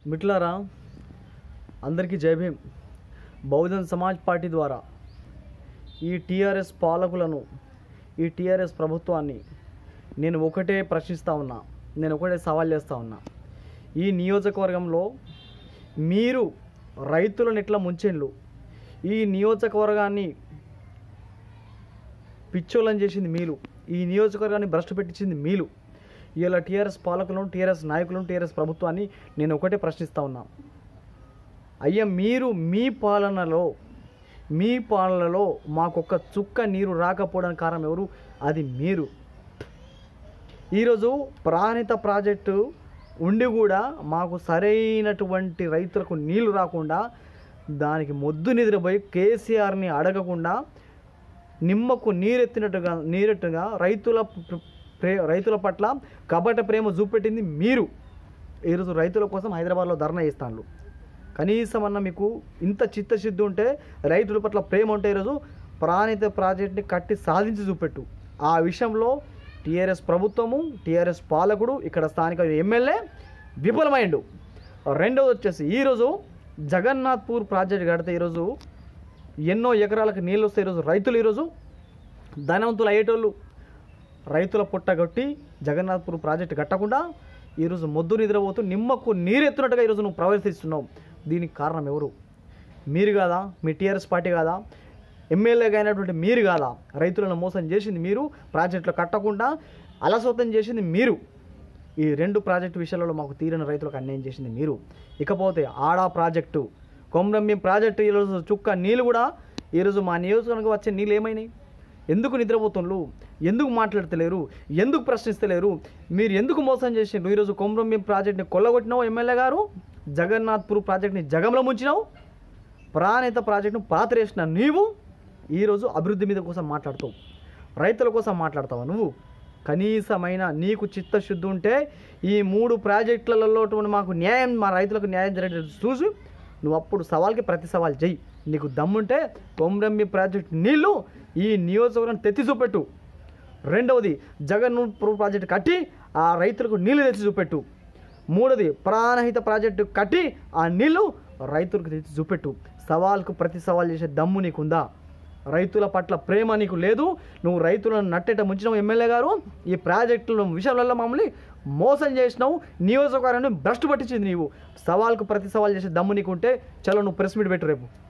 మిట్లారా అందరికీ జై భీమ్ బహుజన్ సమాజ్ పార్టీ ద్వారా ఈ టీఆర్ఎస్ పాలకులను ఈ టీఆర్ఎస్ ప్రభుత్వాన్ని నేను ఒకటే ప్రశ్నిస్తూ ఉన్నా నేను ఒకటే సవాల్ చేస్తూ ఉన్నా ఈ నియోజకవర్గంలో మీరు రైతులను ఎట్లా ముంచెండ్లు ఈ నియోజకవర్గాన్ని పిచ్చోళ్ళని చేసింది మీలు ఈ నియోజకవర్గాన్ని భ్రష్టు పెట్టించింది మీలు ఇలా టీఆర్ఎస్ పాలకులను టీఆర్ఎస్ నాయకులను టీఆర్ఎస్ ప్రభుత్వాన్ని నేను ఒకటే ప్రశ్నిస్తూ ఉన్నా అయ్యా మీరు మీ పాలనలో మీ పాలనలో మాకొక్క చుక్క నీరు రాకపోవడానికి కారణం ఎవరు అది మీరు ఈరోజు ప్రాణిత ప్రాజెక్టు ఉండి కూడా మాకు సరైనటువంటి రైతులకు నీళ్లు రాకుండా దానికి మొద్దు నిద్రపోయి కేసీఆర్ని అడగకుండా నిమ్మకు నీరెత్తినట్టుగా నీరెట్టుగా రైతుల ప్ర- ప్రే రైతుల పట్ల కపట ప్రేమ చూపెట్టింది మీరు ఈరోజు రైతుల కోసం హైదరాబాద్లో ధర్నా చేస్తాను కనీసం అన్న మీకు ఇంత చిత్తశుద్ధి ఉంటే రైతుల పట్ల ప్రేమ ఉంటే ఈరోజు ప్రాణిత ప్రాజెక్ట్ని కట్టి సాధించి చూపెట్టు ఆ విషయంలో టీఆర్ఎస్ ప్రభుత్వము టీఆర్ఎస్ పాలకుడు ఇక్కడ స్థానిక ఎమ్మెల్యే విఫలమైండు రెండవది వచ్చేసి ఈరోజు జగన్నాథ్పూర్ ప్రాజెక్ట్ కడితే ఈరోజు ఎన్నో ఎకరాలకు నీళ్ళు వస్తాయి ఈరోజు రైతులు ఈరోజు ధనవంతులు అయ్యేటోళ్ళు రైతుల పుట్టగొట్టి జగన్నాథ్పూర్ ప్రాజెక్టు కట్టకుండా ఈరోజు మొద్దు నిద్రపోతూ నిమ్మకు నీరెత్తున్నట్టుగా ఈరోజు నువ్వు ప్రవర్తిస్తున్నావు దీనికి కారణం ఎవరు మీరు కాదా మీ టీఆర్ఎస్ పార్టీ కాదా ఎమ్మెల్యేగా అయినటువంటి మీరు కాదా రైతులను మోసం చేసింది మీరు ప్రాజెక్టులు కట్టకుండా అలసోతం చేసింది మీరు ఈ రెండు ప్రాజెక్టు విషయాలలో మాకు తీరని రైతులకు అన్యాయం చేసింది మీరు ఇకపోతే ఆడా ప్రాజెక్టు కొమరంభీం ప్రాజెక్టు ఈరోజు చుక్క నీళ్ళు కూడా ఈరోజు మా నియోజకవర్గం వచ్చే నీళ్ళు ఏమైనాయి ఎందుకు నిద్రపోతుండ్రు ఎందుకు మాట్లాడతలేరు ఎందుకు ప్రశ్నిస్తలేరు మీరు ఎందుకు మోసం చేసిండ్రు ఈరోజు కొమరంభీం ప్రాజెక్ట్ని కొల్లగొట్టినావు ఎమ్మెల్యే గారు జగన్నాథ్పూర్ ప్రాజెక్ట్ని జగంలో ముంచినావు ప్రాణిత ప్రాజెక్టును పాతరేసిన నీవు ఈరోజు అభివృద్ధి మీద కోసం మాట్లాడతావు రైతుల కోసం మాట్లాడతావా నువ్వు కనీసమైన నీకు చిత్తశుద్ధి ఉంటే ఈ మూడు ప్రాజెక్టులలో మాకు న్యాయం మా రైతులకు న్యాయం జరిగేటట్టు చూసి నువ్వు అప్పుడు సవాల్కి ప్రతి సవాల్ చెయ్యి నీకు దమ్ముంటే కొమరంబి ప్రాజెక్ట్ నీళ్లు ఈ నియోజకవర్గం తెత్తి చూపెట్టు రెండవది జగన్పూర్ ప్రాజెక్టు కట్టి ఆ రైతులకు నీళ్లు తెచ్చి చూపెట్టు మూడోది ప్రాణహిత ప్రాజెక్టు కట్టి ఆ నీళ్లు రైతులకు తెచ్చి చూపెట్టు సవాల్కు ప్రతి సవాల్ చేసే దమ్ము నీకుందా రైతుల పట్ల ప్రేమ నీకు లేదు నువ్వు రైతులను నట్టేట ముంచినావు ఎమ్మెల్యే గారు ఈ ప్రాజెక్టుల విషయంలో మమ్మల్ని మోసం చేసినావు నియోజకవర్గాన్ని భ్రష్టు పట్టించింది నీవు సవాల్కు ప్రతి సవాల్ చేసే దమ్ము నీకుంటే చలో నువ్వు ప్రెస్ మీట్ పెట్టు రేపు